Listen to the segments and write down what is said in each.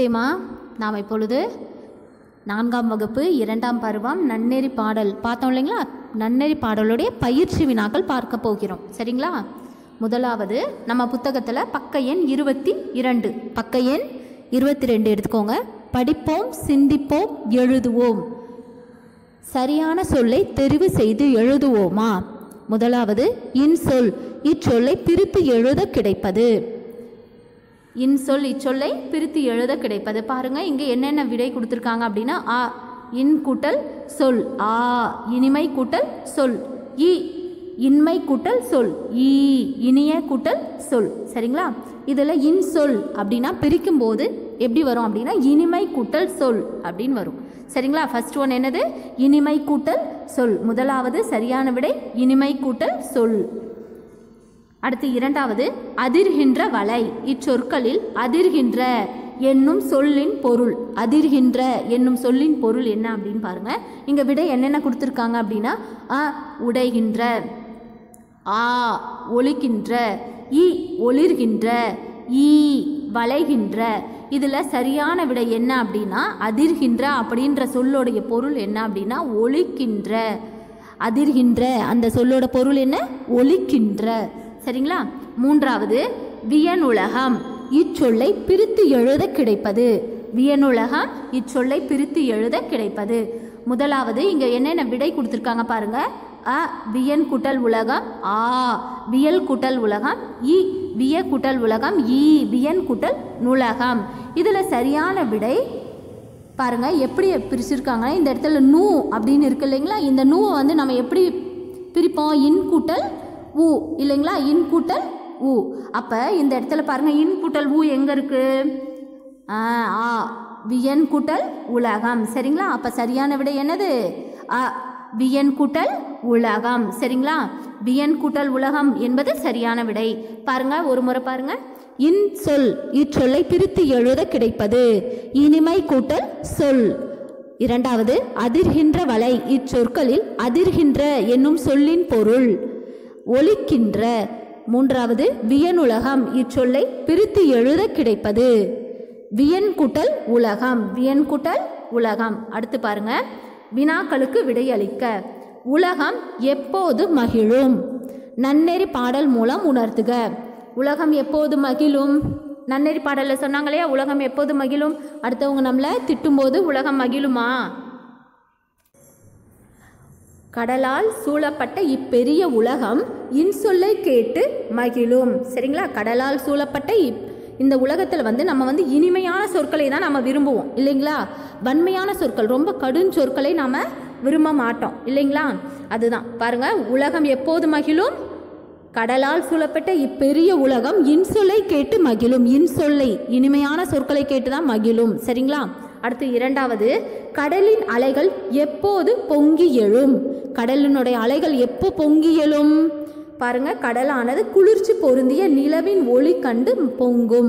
தேமா நாம் இப்பொழுது நான்காம் வகுப்பு இரண்டாம் பருவம் நன்னெறி பாடல் பார்த்தோம் இல்லைங்களா நன்னெறி பாடலுடைய பயிற்சி வினாக்கள் பார்க்க போகிறோம் சரிங்களா முதலாவது நம்ம புத்தகத்தில் பக்க எண் இருபத்தி இரண்டு பக்க எண் இருபத்தி ரெண்டு எடுத்துக்கோங்க படிப்போம் சிந்திப்போம் எழுதுவோம் சரியான சொல்லை தெரிவு செய்து எழுதுவோமா முதலாவது இன்சொல் இச்சொல்லை பிரித்து எழுத கிடைப்பது இன்சொல் இச்சொல்லை பிரித்து எழுத கிடைப்பது பாருங்க இங்கே என்னென்ன விடை கொடுத்துருக்காங்க அப்படின்னா ஆ இன் கூட்டல் சொல் ஆ இனிமை கூட்டல் சொல் இ இன்மை கூட்டல் சொல் ஈ இனிய கூட்டல் சொல் சரிங்களா இதில் இன்சொல் அப்படின்னா பிரிக்கும் போது எப்படி வரும் அப்படின்னா இனிமை கூட்டல் சொல் அப்படின்னு வரும் சரிங்களா ஃபர்ஸ்ட் ஒன் என்னது இனிமை கூட்டல் சொல் முதலாவது சரியான விடை இனிமை கூட்டல் சொல் அடுத்து இரண்டாவது அதிர்கின்ற வலை இச்சொற்களில் அதிர்கின்ற என்னும் சொல்லின் பொருள் அதிர்கின்ற என்னும் சொல்லின் பொருள் என்ன அப்படின்னு பாருங்க இங்க விடை என்னென்ன கொடுத்துருக்காங்க அப்படின்னா அ உடைகின்ற ஆ ஒலிக்கின்ற இ ஒளிர்கின்ற ஈ வளைகின்ற இதில் சரியான விடை என்ன அப்படின்னா அதிர்கின்ற அப்படின்ற சொல்லோடைய பொருள் என்ன அப்படின்னா ஒலிக்கின்ற அதிர்கின்ற அந்த சொல்லோட பொருள் என்ன ஒலிக்கின்ற சரிங்களா மூன்றாவது வியனுலகம் இச்சொல்லை பிரித்து எழுத கிடைப்பது வியனுலகம் இச்சொல்லை பிரித்து எழுத கிடைப்பது முதலாவது இங்க என்னென்ன விடை கொடுத்துருக்காங்க பாருங்க அ வியன் குட்டல் உலகம் ஆ வியல் குட்டல் உலகம் இ விய குட்டல் உலகம் ஈ வியன் குட்டல் நுலகம் இதில் சரியான விடை பாருங்க எப்படி பிரிச்சிருக்காங்கன்னா இந்த இடத்துல நூ அப்படின்னு இருக்கு இல்லைங்களா இந்த நூவை வந்து நம்ம எப்படி பிரிப்போம் இன் கூட்டல் ஊ இல்லைங்களா இன் கூட்டல் ஊ அப்போ இந்த இடத்துல பாருங்க இன் கூட்டல் ஊ எங்கே இருக்கு ஆ ஆ வியன் கூட்டல் உலகம் சரிங்களா அப்போ சரியான விடை என்னது அ வியன் கூட்டல் உலகம் சரிங்களா வியன் கூட்டல் உலகம் என்பது சரியான விடை பாருங்க ஒரு முறை பாருங்க இன் சொல் இச்சொல்லை பிரித்து எழுத கிடைப்பது இனிமை கூட்டல் சொல் இரண்டாவது அதிர்கின்ற வலை இச்சொற்களில் அதிர்கின்ற என்னும் சொல்லின் பொருள் ஒலிக்கின்ற மூன்றாவது வியனுலகம் இச்சொல்லை பிரித்து எழுத கிடைப்பது வியன் குட்டல் உலகம் வியன் குட்டல் உலகம் அடுத்து பாருங்க வினாக்களுக்கு விடையளிக்க உலகம் எப்போது மகிழும் நன்னெறி பாடல் மூலம் உணர்த்துக உலகம் எப்போது மகிழும் நன்னெறி பாடலில் சொன்னாங்க இல்லையா உலகம் எப்போது மகிழும் அடுத்தவங்க நம்மளை திட்டும்போது உலகம் மகிழுமா கடலால் சூழப்பட்ட இப்பெரிய உலகம் இன்சொல்லை கேட்டு மகிழும் சரிங்களா கடலால் சூழப்பட்ட இப் இந்த உலகத்தில் வந்து நம்ம வந்து இனிமையான சொற்களை தான் நம்ம விரும்புவோம் இல்லைங்களா வன்மையான சொற்கள் ரொம்ப கடும் சொற்களை நாம் விரும்ப மாட்டோம் இல்லைங்களா அதுதான் பாருங்க உலகம் எப்போது மகிழும் கடலால் சூழப்பட்ட இப்பெரிய உலகம் இன்சொல்லை கேட்டு மகிழும் இன்சொல்லை இனிமையான சொற்களை கேட்டு தான் மகிழும் சரிங்களா அடுத்து இரண்டாவது கடலின் அலைகள் எப்போது பொங்கி எழும் கடலினுடைய அலைகள் எப்போ பொங்கி எழும் பாருங்க கடலானது குளிர்ச்சி பொருந்திய நிலவின் ஒளி கண்டு பொங்கும்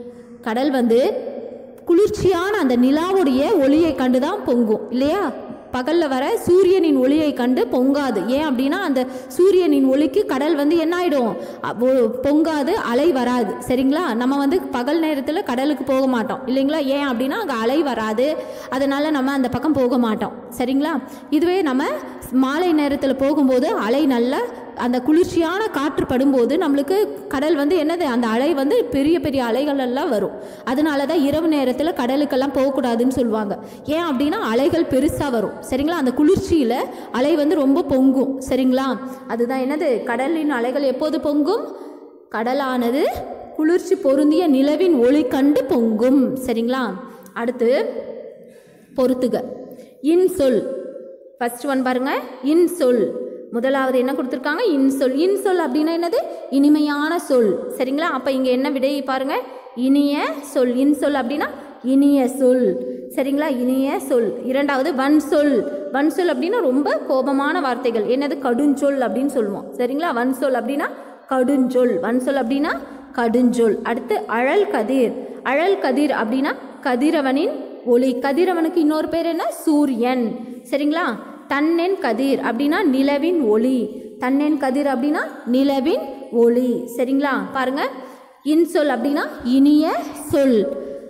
கடல் வந்து குளிர்ச்சியான அந்த நிலாவுடைய ஒளியை கண்டு தான் பொங்கும் இல்லையா பகலில் வர சூரியனின் ஒளியை கண்டு பொங்காது ஏன் அப்படின்னா அந்த சூரியனின் ஒளிக்கு கடல் வந்து என்ன ஆகிடும் பொங்காது அலை வராது சரிங்களா நம்ம வந்து பகல் நேரத்தில் கடலுக்கு போக மாட்டோம் இல்லைங்களா ஏன் அப்படின்னா அங்கே அலை வராது அதனால் நம்ம அந்த பக்கம் போக மாட்டோம் சரிங்களா இதுவே நம்ம மாலை நேரத்தில் போகும்போது அலை நல்லா அந்த குளிர்ச்சியான காற்று படும்போது நம்மளுக்கு கடல் வந்து என்னது அந்த அலை வந்து பெரிய பெரிய அலைகள் எல்லாம் வரும் அதனால தான் இரவு நேரத்தில் கடலுக்கெல்லாம் போகக்கூடாதுன்னு சொல்லுவாங்க ஏன் அப்படின்னா அலைகள் பெருசாக வரும் சரிங்களா அந்த குளிர்ச்சியில் அலை வந்து ரொம்ப பொங்கும் சரிங்களா அதுதான் என்னது கடலின் அலைகள் எப்போது பொங்கும் கடலானது குளிர்ச்சி பொருந்திய நிலவின் ஒளி கண்டு பொங்கும் சரிங்களா அடுத்து பொறுத்துக இன்சொல் ஃபர்ஸ்ட் ஒன் பாருங்க இன்சொல் முதலாவது என்ன கொடுத்துருக்காங்க இன்சொல் இன்சொல் அப்படின்னா என்னது இனிமையான சொல் சரிங்களா அப்போ இங்கே என்ன விடை பாருங்க இனிய சொல் இன்சொல் அப்படின்னா இனிய சொல் சரிங்களா இனிய சொல் இரண்டாவது வன் சொல் வன் சொல் அப்படின்னா ரொம்ப கோபமான வார்த்தைகள் என்னது கடுஞ்சொல் அப்படின்னு சொல்லுவோம் சரிங்களா வன் சொல் அப்படின்னா கடுஞ்சொல் வன் சொல் அப்படின்னா கடுஞ்சொல் அடுத்து அழல் கதிர் அழல் கதிர் அப்படின்னா கதிரவனின் ஒளி கதிரவனுக்கு இன்னொரு பேர் என்ன சூரியன் சரிங்களா தன்னென் கதிர் அப்படின்னா நிலவின் ஒளி தன்னென் கதிர் அப்படின்னா நிலவின் ஒளி சரிங்களா பாருங்க இன்சொல் அப்படின்னா இனிய சொல்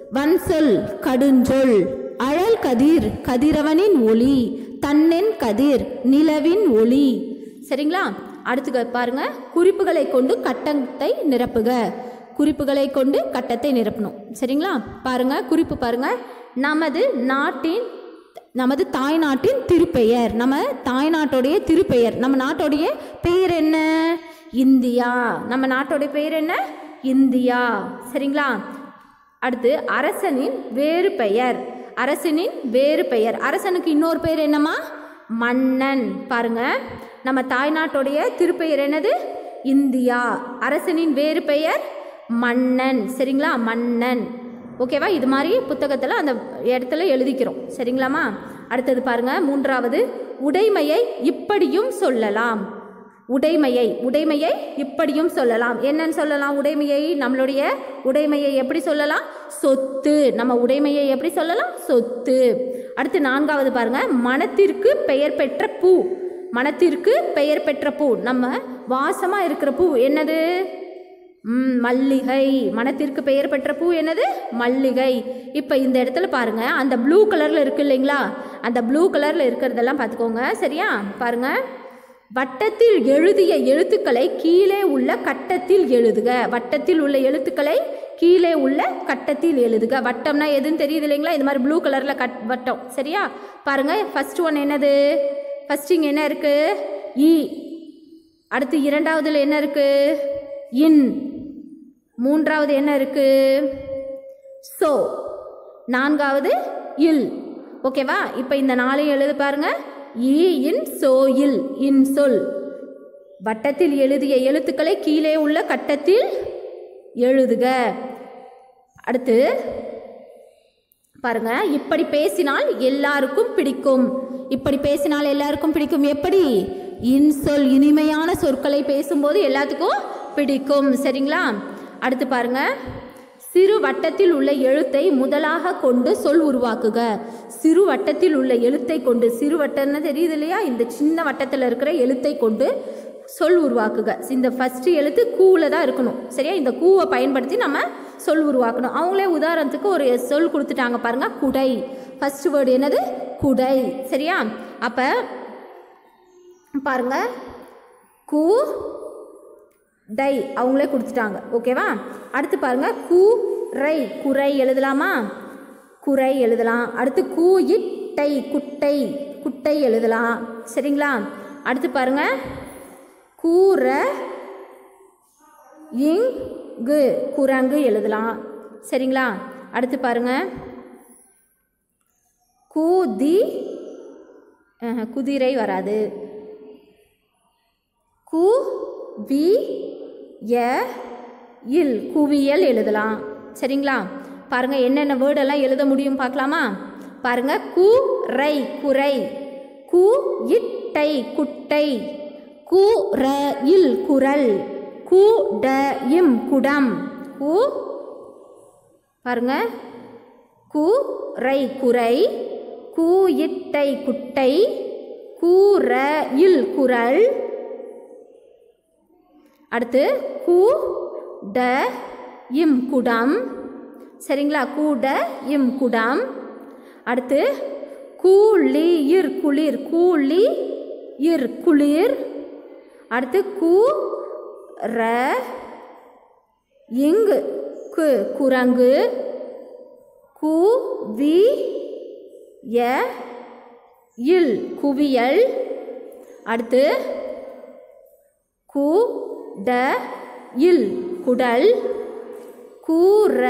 வன்சொல் கடுஞ்சொல் அழல் கதிர் கதிரவனின் ஒளி தன்னென் கதிர் நிலவின் ஒளி சரிங்களா அடுத்து பாருங்க குறிப்புகளை கொண்டு கட்டத்தை நிரப்புக குறிப்புகளை கொண்டு கட்டத்தை நிரப்பணும் சரிங்களா பாருங்க குறிப்பு பாருங்க நமது நாட்டின் நமது தாய்நாட்டின் திருப்பெயர் நம்ம தாய்நாட்டுடைய திருப்பெயர் நம்ம நாட்டுடைய பெயர் என்ன இந்தியா நம்ம நாட்டுடைய பெயர் என்ன இந்தியா சரிங்களா அடுத்து அரசனின் வேறு பெயர் அரசனின் வேறு பெயர் அரசனுக்கு இன்னொரு பெயர் என்னம்மா மன்னன் பாருங்க நம்ம தாய்நாட்டுடைய திருப்பெயர் என்னது இந்தியா அரசனின் வேறு பெயர் மன்னன் சரிங்களா மன்னன் ஓகேவா இது மாதிரி புத்தகத்தில் அந்த இடத்துல எழுதிக்கிறோம் சரிங்களாம்மா அடுத்தது பாருங்க மூன்றாவது உடைமையை இப்படியும் சொல்லலாம் உடைமையை உடைமையை இப்படியும் சொல்லலாம் என்னன்னு சொல்லலாம் உடைமையை நம்மளுடைய உடைமையை எப்படி சொல்லலாம் சொத்து நம்ம உடைமையை எப்படி சொல்லலாம் சொத்து அடுத்து நான்காவது பாருங்க மனத்திற்கு பெயர் பெற்ற பூ மனத்திற்கு பெயர் பெற்ற பூ நம்ம வாசமாக இருக்கிற பூ என்னது ம், மல்லிகை மனத்திற்கு பெயர் பெற்ற பூ என்னது மல்லிகை இப்போ இந்த இடத்துல பாருங்க அந்த ப்ளூ கலரில் இருக்கு இல்லைங்களா அந்த ப்ளூ கலரில் இருக்கிறதெல்லாம் பார்த்துக்கோங்க சரியா பாருங்க வட்டத்தில் எழுதிய எழுத்துக்களை கீழே உள்ள கட்டத்தில் எழுதுக வட்டத்தில் உள்ள எழுத்துக்களை கீழே உள்ள கட்டத்தில் எழுதுக வட்டம்னா எதுன்னு தெரியுது இல்லைங்களா இது மாதிரி ப்ளூ கலரில் கட் வட்டம் சரியா பாருங்க ஃபர்ஸ்ட் ஒன் என்னது ஃபர்ஸ்ட் இங்கே என்ன இருக்கு இ அடுத்து இரண்டாவதுல என்ன இருக்கு இன் மூன்றாவது என்ன இருக்கு சோ நான்காவது இல் ஓகேவா இப்போ இந்த நாளையும் எழுது பாருங்க இ இன் சோ இல் இன் சொல் வட்டத்தில் எழுதிய எழுத்துக்களை கீழே உள்ள கட்டத்தில் எழுதுக அடுத்து பாருங்க இப்படி பேசினால் எல்லாருக்கும் பிடிக்கும் இப்படி பேசினால் எல்லாருக்கும் பிடிக்கும் எப்படி இன்சொல் இனிமையான சொற்களை பேசும்போது எல்லாத்துக்கும் பிடிக்கும் சரிங்களா அடுத்து பாருங்க சிறு வட்டத்தில் உள்ள எழுத்தை முதலாக கொண்டு சொல் உருவாக்குக சிறு வட்டத்தில் உள்ள எழுத்தை கொண்டு சிறு வட்டம்னு தெரியுது இல்லையா இந்த சின்ன வட்டத்தில் இருக்கிற எழுத்தை கொண்டு சொல் உருவாக்குக இந்த ஃபஸ்ட்டு எழுத்து கூவில் தான் இருக்கணும் சரியா இந்த கூவை பயன்படுத்தி நம்ம சொல் உருவாக்கணும் அவங்களே உதாரணத்துக்கு ஒரு சொல் கொடுத்துட்டாங்க பாருங்க குடை ஃபர்ஸ்ட் வேர்டு என்னது குடை சரியா அப்போ பாருங்க கு டை அவங்களே கொடுத்துட்டாங்க ஓகேவா அடுத்து பாருங்க கு ரை குறை எழுதலாமா குறை எழுதலாம் அடுத்து கூ இட்டை குட்டை குட்டை எழுதலாம் சரிங்களா அடுத்து பாருங்க கூற இங்கு குரங்கு எழுதலாம் சரிங்களா அடுத்து பாருங்க கூதி ஆஹா, குதிரை வராது கு வி ய இல் குவியல் எழுதலாம் சரிங்களா பாருங்க என்னென்ன வேர்டெல்லாம் எழுத முடியும் பார்க்கலாமா பாருங்க கு ரை குறை கு இட்டை குட்டை கு ர இல் குரல் கு ட இம் குடம் கு பாருங்க கு ரை குறை கு இட்டை குட்டை கு ர இல் குரல் அடுத்து கு ட இம் குடம் சரிங்களா கூட இம் குடம் அடுத்து கூலி இர் குளிர் கூலி இர் குளிர் அடுத்து கு ர இங்கு கு குரங்கு கு வி ய இல் குவியல் அடுத்து கு ட இல் குடல் கூற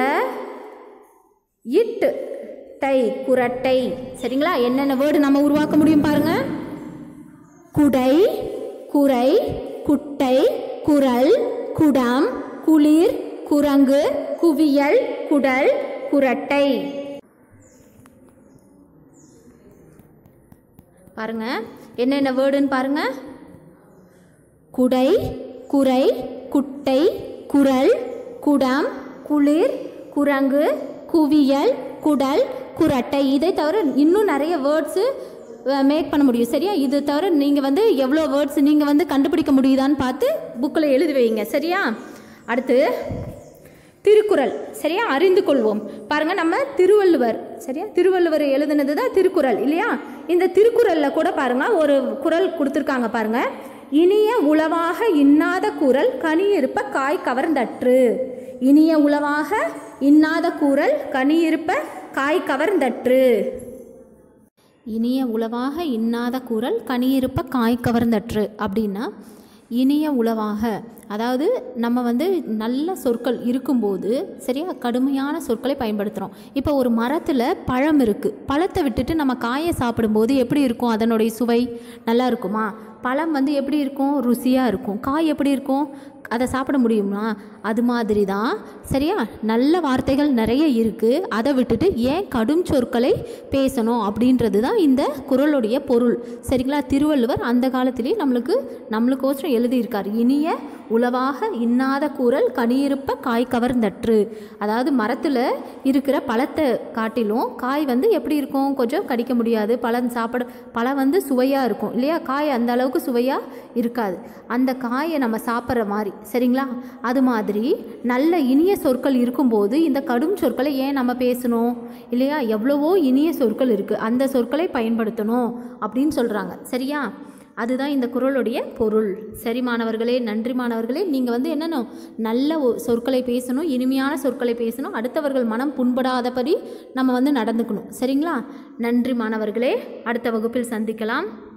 இட்டு டை குரட்டை சரிங்களா என்னென்ன வேர்டு நம்ம உருவாக்க முடியும் பாருங்க குடை குறை குட்டை குரல் குடம் குளிர் குரங்கு குவியல் குடல் குரட்டை பாருங்க என்னென்ன வேர்டுன்னு பாருங்க குடை குறை குட்டை குரல் குடம் குளிர் குரங்கு குவியல் குடல் குரட்டை இதை தவிர இன்னும் நிறைய வேர்ட்ஸு மேக் பண்ண முடியும் சரியா இது தவிர நீங்கள் வந்து எவ்வளோ வேர்ட்ஸ் நீங்கள் வந்து கண்டுபிடிக்க முடியுதான்னு பார்த்து புக்கில் எழுதி வைங்க சரியா அடுத்து திருக்குறள் சரியா அறிந்து கொள்வோம் பாருங்க நம்ம திருவள்ளுவர் சரியா திருவள்ளுவர் எழுதுனது தான் திருக்குறள் இல்லையா இந்த திருக்குறளில் கூட பாருங்க ஒரு குறள் கொடுத்துருக்காங்க பாருங்க இனிய உளவாக இன்னாத குரல் கனி இருப்ப காய் கவர்ந்தற்று இனிய உளவாக இன்னாத கூறல் கனி இருப்ப காய் கவர்ந்தற்று இனிய உளவாக இன்னாத குரல் கனியிருப்ப காய் கவர்ந்தற்று அப்படின்னா இனிய உளவாக அதாவது நம்ம வந்து நல்ல சொற்கள் இருக்கும்போது சரியா கடுமையான சொற்களை பயன்படுத்துகிறோம் இப்போ ஒரு மரத்தில் பழம் இருக்குது பழத்தை விட்டுட்டு நம்ம காயை சாப்பிடும்போது எப்படி இருக்கும் அதனுடைய சுவை நல்லா இருக்குமா பழம் வந்து எப்படி இருக்கும் ருசியாக இருக்கும் காய் எப்படி இருக்கும் அதை சாப்பிட முடியுமா அது மாதிரி தான் சரியா நல்ல வார்த்தைகள் நிறைய இருக்குது அதை விட்டுட்டு ஏன் கடும் சொற்களை பேசணும் அப்படின்றது தான் இந்த குறளுடைய பொருள் சரிங்களா திருவள்ளுவர் அந்த காலத்திலேயே நம்மளுக்கு நம்மளுக்கோசரம் எழுதியிருக்கார் இனிய உளவாக இன்னாத கூறல் கனியிருப்ப காய் கவர்ந்தற்று அதாவது மரத்தில் இருக்கிற பழத்தை காட்டிலும் காய் வந்து எப்படி இருக்கும் கொஞ்சம் கடிக்க முடியாது பழம் சாப்பிட பழம் வந்து சுவையாக இருக்கும் இல்லையா காய் அந்த அளவுக்கு சுவையாக இருக்காது அந்த காயை நம்ம சாப்பிட்ற மாதிரி சரிங்களா அது மாதிரி நல்ல இனிய சொற்கள் இருக்கும்போது இந்த கடும் சொற்களை ஏன் நம்ம பேசணும் இல்லையா எவ்வளவோ இனிய சொற்கள் இருக்குது அந்த சொற்களை பயன்படுத்தணும் அப்படின்னு சொல்கிறாங்க சரியா அதுதான் இந்த குறளுடைய பொருள் சரி மாணவர்களே நன்றி மாணவர்களே நீங்கள் வந்து என்னென்ன நல்ல ஒ- சொற்களை பேசணும் இனிமையான சொற்களை பேசணும் அடுத்தவர்கள் மனம் புண்படாதபடி நம்ம வந்து நடந்துக்கணும் சரிங்களா நன்றி மாணவர்களே அடுத்த வகுப்பில் சந்திக்கலாம்